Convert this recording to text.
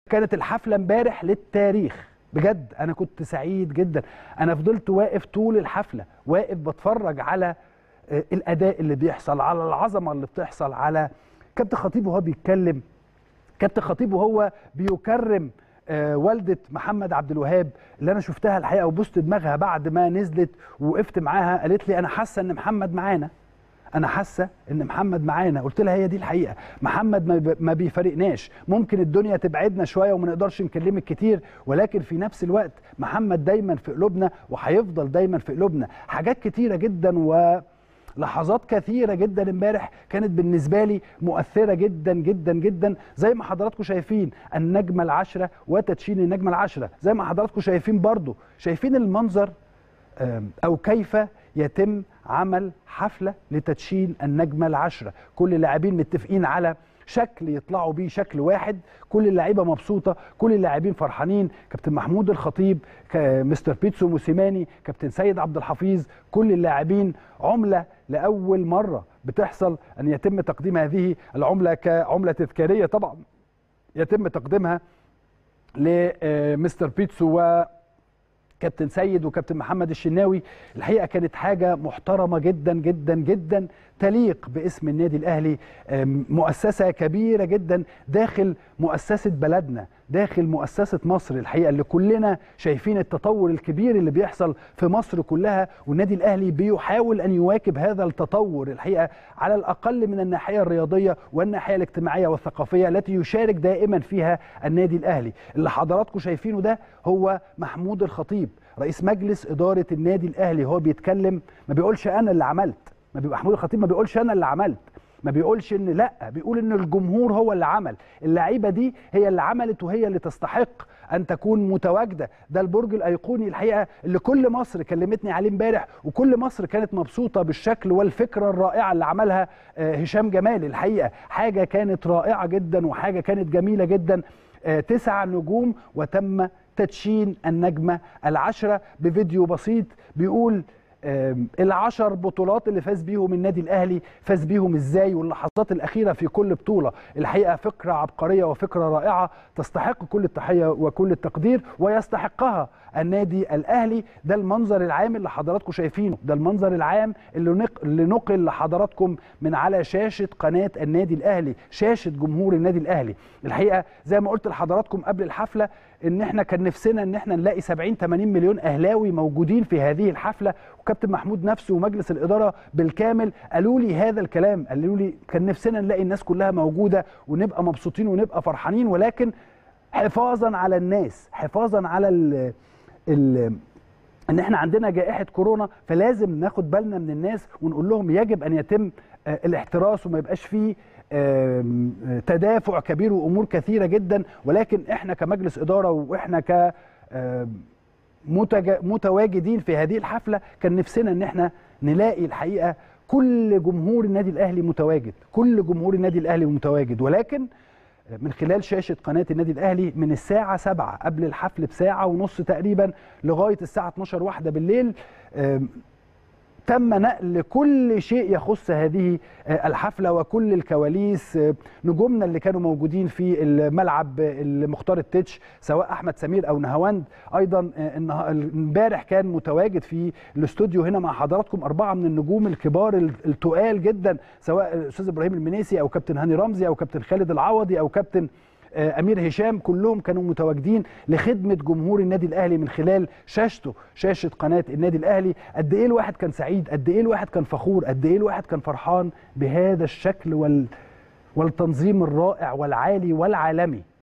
كانت الحفله امبارح للتاريخ بجد انا كنت سعيد جدا انا فضلت واقف طول الحفله واقف بتفرج على آه، الاداء اللي بيحصل على العظمه اللي بتحصل على كابتن خطيب وهو بيتكلم كابتن خطيب وهو بيكرم آه، والده محمد عبد الوهاب اللي انا شفتها الحقيقه وبوست دماغها بعد ما نزلت ووقفت معاها قالت لي انا حاسه ان محمد معانا انا حاسه ان محمد معانا قلت لها هي دي الحقيقه محمد ما بي- ما بيفارقناش ممكن الدنيا تبعدنا شويه وما نقدرش نكلمك كتير ولكن في نفس الوقت محمد دايما في قلوبنا وهيفضل دايما في قلوبنا حاجات كتيره جدا و لحظات كثيره جدا امبارح كانت بالنسبه لي مؤثره جدا جدا جدا زي ما حضراتكم شايفين النجمه العشره وتدشين النجمه العشره زي ما حضراتكم شايفين برضو شايفين المنظر آم، او كيف يتم عمل حفله لتدشين النجمه العشره كل اللاعبين متفقين على شكل يطلعوا بيه شكل واحد كل اللعيبه مبسوطه كل اللاعبين فرحانين كابتن محمود الخطيب ك- مستر بيتسو موسيماني كابتن سيد عبد الحفيظ كل اللاعبين عمله لاول مره بتحصل ان يتم تقديم هذه العمله كعمله تذكاريه طبعا يتم تقديمها لمستر بيتسو و كابتن سيد وكابتن محمد الشناوي الحقيقه كانت حاجه محترمه جدا جدا جدا تليق باسم النادي الاهلي أم، مؤسسه كبيره جدا داخل مؤسسه بلدنا داخل مؤسسه مصر الحقيقه اللي كلنا شايفين التطور الكبير اللي بيحصل في مصر كلها والنادي الاهلي بيحاول ان يواكب هذا التطور الحقيقه على الاقل من الناحيه الرياضيه والناحيه الاجتماعيه والثقافيه التي يشارك دائما فيها النادي الاهلي اللي حضراتكم شايفينه ده هو محمود الخطيب رئيس مجلس اداره النادي الاهلي هو بيتكلم ما بيقولش انا اللي عملت ما بيبقى محمود الخطيب ما بيقولش انا اللي عملت ما بيقولش ان لا بيقول ان الجمهور هو اللي عمل اللعيبه دي هي اللي عملت وهي اللي تستحق ان تكون متواجده ده البرج الايقوني الحقيقه اللي كل مصر كلمتني عليه امبارح وكل مصر كانت مبسوطه بالشكل والفكره الرائعه اللي عملها آه، هشام جمال الحقيقه حاجه كانت رائعه جدا وحاجه كانت جميله جدا آه، تسع نجوم وتم تدشين النجمه العشره بفيديو بسيط بيقول آم، العشر بطولات اللي فاز بيهم النادي الاهلي فاز بيهم ازاي واللحظات الاخيره في كل بطوله الحقيقه فكره عبقريه وفكره رائعه تستحق كل التحيه وكل التقدير ويستحقها النادي الاهلي ده المنظر العام اللي حضراتكم شايفينه ده المنظر العام اللي نق... اللي نقل لحضراتكم من على شاشه قناه النادي الاهلي شاشه جمهور النادي الاهلي الحقيقه زي ما قلت لحضراتكم قبل الحفله ان احنا كان نفسنا ان احنا نلاقي 70 80 مليون اهلاوي موجودين في هذه الحفله وكابتن محمود نفسه ومجلس الاداره بالكامل قالوا لي هذا الكلام قالوا لي كان نفسنا نلاقي الناس كلها موجوده ونبقى مبسوطين ونبقى فرحانين ولكن حفاظا على الناس حفاظا على ال ال ان احنا عندنا جائحه كورونا فلازم ناخد بالنا من الناس ونقول لهم يجب ان يتم آه، الاحتراس وما يبقاش فيه آم، آه، تدافع كبير وامور كثيره جدا ولكن احنا كمجلس اداره واحنا ك آم، متج- متواجدين في هذه الحفله كان نفسنا ان احنا نلاقي الحقيقه كل جمهور النادي الاهلي متواجد كل جمهور النادي الاهلي متواجد ولكن من خلال شاشة قناة النادي الأهلي من الساعة 7 قبل الحفل بساعة ونص تقريبا لغاية الساعة 12 واحدة بالليل آم، تم نقل كل شيء يخص هذه آه، الحفلة وكل الكواليس آه، نجومنا اللي كانوا موجودين في الملعب آه، المختار التتش سواء أحمد سمير أو نهاوند أيضا آه، النها- امبارح كان متواجد في الاستوديو هنا مع حضراتكم أربعة من النجوم الكبار ال- التقال جدا سواء الأستاذ إبراهيم المنيسي أو كابتن هاني رمزي أو كابتن خالد العوضي أو كابتن آه، امير هشام كلهم كانوا متواجدين لخدمه جمهور النادي الاهلي من خلال شاشته شاشه قناه النادي الاهلي قد ايه الواحد كان سعيد قد ايه الواحد كان فخور قد ايه الواحد كان فرحان بهذا الشكل وال والتنظيم الرائع والعالي والعالمي